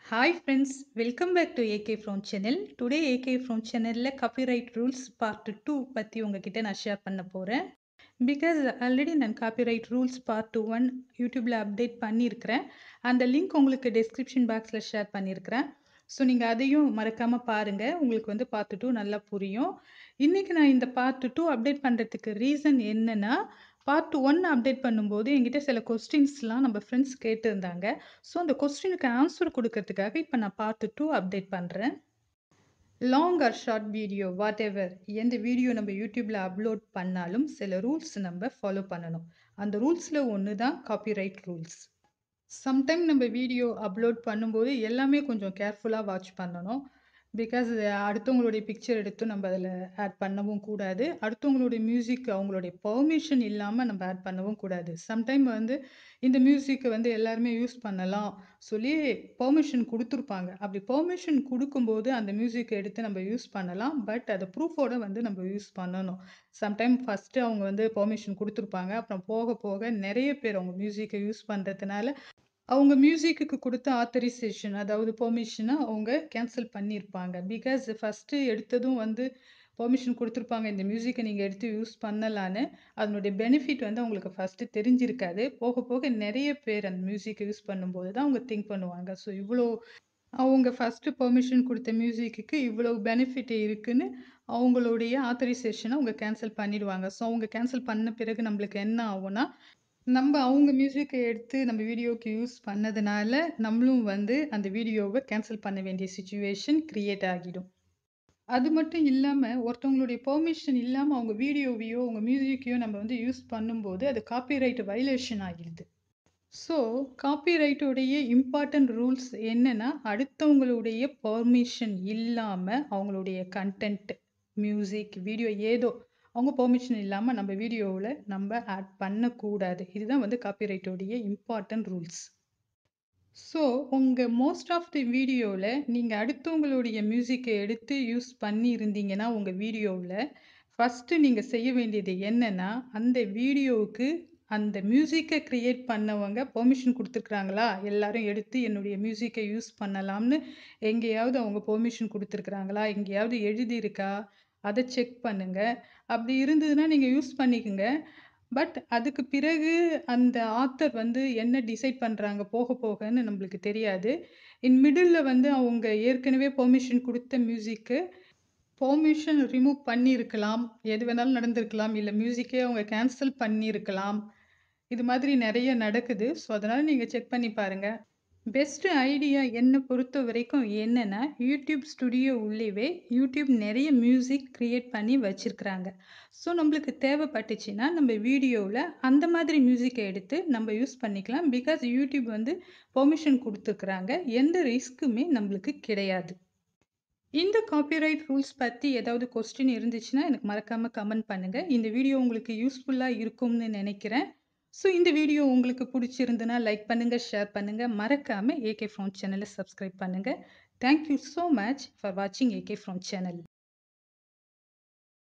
hi friends welcome back to AK Fron channel today AK Fron சேனலில் copyright rules part two பற்றி உங்ககிட்ட நான் share பண்ண போகிறேன் பிகாஸ் ஆல்ரெடி நான் காப்பிரைட் ரூல்ஸ் பார்ட் ஒன் யூடியூப்பில் அப்டேட் பண்ணியிருக்கிறேன் அந்த லிங்க் உங்களுக்கு டெஸ்கிரிப்ஷன் பாக்ஸில் ஷேர் பண்ணியிருக்கிறேன் ஸோ நீங்கள் அதையும் மறக்காமல் பாருங்கள் உங்களுக்கு வந்து பார்ட் டூ நல்லா புரியும் இன்றைக்கி நான் இந்த பார்ட் டூ அப்டேட் பண்ணுறதுக்கு ரீசன் என்னென்னா பார்ட் ஒன் அப்டேட் பண்ணும்போது என்கிட்ட சில கொஸ்டின்ஸ்லாம் நம்ம ஃப்ரெண்ட்ஸ் கேட்டிருந்தாங்க ஸோ அந்த கொஸ்டினுக்கு ஆன்சர் கொடுக்கறதுக்காக இப்போ நான் பார்ட் டூ அப்டேட் பண்ணுறேன் long or short video whatever எந்த வீடியோ நம்ம யூடியூப்பில் அப்லோட் பண்ணாலும் சில ரூல்ஸ் நம்ம ஃபாலோ பண்ணணும் அந்த ரூல்ஸில் ஒன்று தான் காப்பிரைட் ரூல்ஸ் சம்டைம் நம்ம வீடியோ அப்லோட் பண்ணும்போது எல்லாமே கொஞ்சம் கேர்ஃபுல்லாக வாட்ச் பண்ணணும் பிகாஸ் அடுத்தவங்களுடைய பிக்சர் எடுத்து நம்ம அதில் ஆட் பண்ணவும் கூடாது அடுத்தவங்களுடைய மியூசிக் அவங்களுடைய பர்மிஷன் இல்லாமல் நம்ம ஆட் பண்ணவும் கூடாது சம்டைம் வந்து இந்த மியூசிக்கை வந்து எல்லாருமே யூஸ் பண்ணலாம் சொல்லி பர்மிஷன் கொடுத்துருப்பாங்க அப்படி பர்மிஷன் கொடுக்கும்போது அந்த மியூசிக்கை எடுத்து நம்ம யூஸ் பண்ணலாம் பட் அதை ப்ரூஃபோடு வந்து நம்ம யூஸ் பண்ணணும் சம்டைம் ஃபஸ்ட்டு அவங்க வந்து பர்மிஷன் கொடுத்துருப்பாங்க அப்புறம் போக போக நிறைய பேர் அவங்க மியூசிக்கை யூஸ் பண்ணுறதுனால அவங்க மியூசிக்கு கொடுத்த ஆத்தரைசேஷன் அதாவது பெர்மிஷனை அவங்க கேன்சல் பண்ணியிருப்பாங்க பிகாஸ் ஃபஸ்ட்டு எடுத்ததும் வந்து பெர்மிஷன் கொடுத்துருப்பாங்க இந்த மியூசிக்கை நீங்கள் எடுத்து யூஸ் பண்ணலான்னு அதனுடைய பெனிஃபிட் வந்து அவங்களுக்கு ஃபஸ்ட்டு தெரிஞ்சிருக்காது போக போக நிறைய பேர் அந்த மியூசிக்கை யூஸ் பண்ணும்போது தான் அவங்க திங்க் பண்ணுவாங்க ஸோ இவ்வளோ அவங்க ஃபஸ்ட்டு பெர்மிஷன் கொடுத்த மியூசிக்கு இவ்வளோ பெனிஃபிட் இருக்குன்னு அவங்களுடைய ஆத்தரைசேஷனை அவங்க கேன்சல் பண்ணிடுவாங்க ஸோ அவங்க கேன்சல் பண்ண பிறகு நம்மளுக்கு என்ன ஆகும்னா நம்ம அவங்க மியூசிக்கை எடுத்து நம்ம வீடியோக்கு யூஸ் பண்ணதுனால நம்மளும் வந்து அந்த வீடியோவை கேன்சல் பண்ண வேண்டிய சுச்சுவேஷன் க்ரியேட் ஆகிடும் அது மட்டும் இல்லாமல் ஒருத்தவங்களுடைய பெர்மிஷன் இல்லாமல் அவங்க வீடியோவையோ அவங்க மியூசிக்கையோ நம்ம வந்து யூஸ் பண்ணும்போது அது காப்பிரைட் வைலேஷன் ஆகிடுது ஸோ காப்பிரைட்டுடைய இம்பார்ட்டன்ட் ரூல்ஸ் என்னென்னா அடுத்தவங்களுடைய பர்மிஷன் இல்லாமல் அவங்களுடைய கண்டென்ட் மியூசிக் வீடியோ ஏதோ அவங்க பெர்மிஷன் இல்லாமல் நம்ம வீடியோவில் நம்ம ஆட் பண்ணக்கூடாது இதுதான் வந்து காப்பிரைட்டோடைய இம்பார்ட்டன்ட் ரூல்ஸ் ஸோ உங்கள் மோஸ்ட் ஆஃப் தி வீடியோவில் நீங்கள் அடுத்தவங்களுடைய மியூசிக்கை எடுத்து யூஸ் பண்ணி இருந்தீங்கன்னா உங்கள் வீடியோவில் ஃபஸ்ட்டு நீங்கள் செய்ய வேண்டியது என்னென்னா அந்த வீடியோவுக்கு அந்த மியூசிக்கை க்ரியேட் பண்ணவங்க பெர்மிஷன் கொடுத்துருக்குறாங்களா எல்லாரும் எடுத்து என்னுடைய மியூசிக்கை யூஸ் பண்ணலாம்னு எங்கேயாவது அவங்க பெர்மிஷன் கொடுத்துருக்குறாங்களா எங்கேயாவது எழுதியிருக்கா அதை செக் பண்ணுங்கள் அப்படி இருந்ததுன்னா நீங்கள் யூஸ் பண்ணிக்கோங்க பட் அதுக்கு பிறகு அந்த ஆத்தர் வந்து என்ன டிசைட் பண்ணுறாங்க போக போகன்னு நம்மளுக்கு தெரியாது இன் மிடில் வந்து அவங்க ஏற்கனவே பெர்மிஷன் கொடுத்த மியூசிக்கு பெர்மிஷன் ரிமூவ் பண்ணியிருக்கலாம் எது வேணாலும் நடந்திருக்கலாம் இல்லை மியூசிக்கே அவங்க கேன்சல் பண்ணியிருக்கலாம் இது மாதிரி நிறைய நடக்குது ஸோ அதனால் நீங்கள் செக் பண்ணி பாருங்கள் பெஸ்ட்டு ஐடியா என்னை பொறுத்த வரைக்கும் என்னென்னா யூடியூப் ஸ்டுடியோ உள்ளேவே யூடியூப் நிறைய மியூசிக் க்ரியேட் பண்ணி வச்சுருக்குறாங்க ஸோ நம்மளுக்கு தேவைப்பட்டுச்சுன்னா நம்ம வீடியோவில் அந்த மாதிரி மியூசிக்கை எடுத்து நம்ம யூஸ் பண்ணிக்கலாம் பிகாஸ் யூடியூப் வந்து பெர்மிஷன் கொடுத்துருக்குறாங்க எந்த ரிஸ்க்குமே நம்மளுக்கு கிடையாது இந்த காப்பிரைட் ரூல்ஸ் பற்றி ஏதாவது கொஸ்டின் இருந்துச்சுன்னா எனக்கு மறக்காமல் கமெண்ட் பண்ணுங்கள் இந்த வீடியோ உங்களுக்கு யூஸ்ஃபுல்லாக இருக்கும்னு நினைக்கிறேன் ஸோ இந்த வீடியோ உங்களுக்கு பிடிச்சிருந்துன்னா லைக் பண்ணுங்கள் ஷேர் பண்ணுங்கள் மறக்காமல் ஏகே ஃப்ரோன் சேனலை சப்ஸ்கிரைப் பண்ணுங்கள் தேங்க்யூ ஸோ மச் ஃபார் வாட்சிங் ஏகே ஃப்ரோன் சேனல்